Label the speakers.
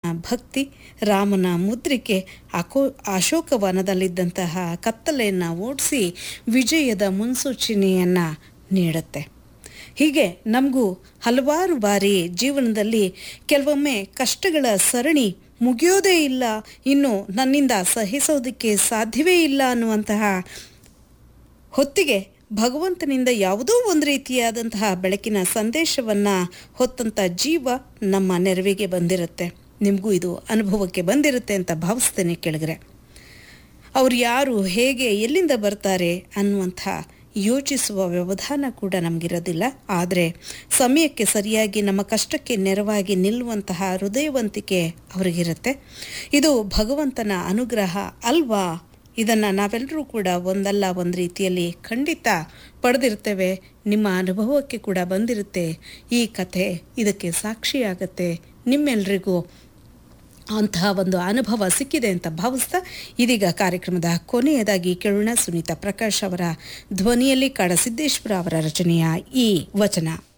Speaker 1: ಭಕ್ತಿ ರಾಮನ ಮುದ್ರಿಕೆ ಅಕೋ ಅಶೋಕವನದಲ್ಲಿದ್ದಂತಹ ಕತ್ತಲೆಯನ್ನು ಓಡಿಸಿ ವಿಜಯದ ಮುನ್ಸೂಚನೆಯನ್ನು ನೀಡುತ್ತೆ ಹೀಗೆ ನಮಗೂ ಹಲವಾರು ಬಾರಿ ಜೀವನದಲ್ಲಿ ಕೆಲವೊಮ್ಮೆ ಕಷ್ಟಗಳ ಸರಣಿ ಮುಗಿಯೋದೇ ಇಲ್ಲ ಇನ್ನು ನನ್ನಿಂದ ಸಹಿಸೋದಕ್ಕೆ ಸಾಧ್ಯವೇ ಇಲ್ಲ ಅನ್ನುವಂತಹ ಹೊತ್ತಿಗೆ ಭಗವಂತನಿಂದ ಯಾವುದೋ ಒಂದು ರೀತಿಯಾದಂತಹ ಬೆಳಕಿನ ಸಂದೇಶವನ್ನು ಹೊತ್ತಂಥ ಜೀವ ನಮ್ಮ ನೆರವಿಗೆ ಬಂದಿರುತ್ತೆ ನಿಮಗೂ ಇದು ಅನುಭವಕ್ಕೆ ಬಂದಿರುತ್ತೆ ಅಂತ ಭಾವಿಸ್ತೇನೆ ಕೆಳಗರೆ ಅವ್ರು ಯಾರು ಹೇಗೆ ಎಲ್ಲಿಂದ ಬರ್ತಾರೆ ಅನ್ನುವಂಥ ಯೋಚಿಸುವ ವ್ಯವಧಾನ ಕೂಡ ನಮಗಿರೋದಿಲ್ಲ ಆದರೆ ಸಮಯಕ್ಕೆ ಸರಿಯಾಗಿ ನಮ್ಮ ಕಷ್ಟಕ್ಕೆ ನೆರವಾಗಿ ನಿಲ್ಲುವಂತಹ ಹೃದಯವಂತಿಕೆ ಅವರಿಗಿರುತ್ತೆ ಇದು ಭಗವಂತನ ಅನುಗ್ರಹ ಅಲ್ವಾ ಇದನ್ನು ನಾವೆಲ್ಲರೂ ಕೂಡ ಒಂದಲ್ಲ ಒಂದು ರೀತಿಯಲ್ಲಿ ಖಂಡಿತ ಪಡೆದಿರ್ತೇವೆ ನಿಮ್ಮ ಅನುಭವಕ್ಕೆ ಕೂಡ ಬಂದಿರುತ್ತೆ ಈ ಕಥೆ ಇದಕ್ಕೆ ಸಾಕ್ಷಿಯಾಗತ್ತೆ ನಿಮ್ಮೆಲ್ರಿಗೂ ಅಂತಹ ಒಂದು ಅನುಭವ ಸಿಕ್ಕಿದೆ ಅಂತ ಭಾವಿಸ್ತಾ ಇದೀಗ ಕಾರ್ಯಕ್ರಮದ ಕೊನೆಯದಾಗಿ ಕೇಳೋಣ ಸುನೀತಾ ಪ್ರಕಾಶ್ ಅವರ ಧ್ವನಿಯಲ್ಲಿ ಕಾಡಸಿದ್ದೇಶ್ವರ ಅವರ ರಚನೆಯ ಈ ವಚನ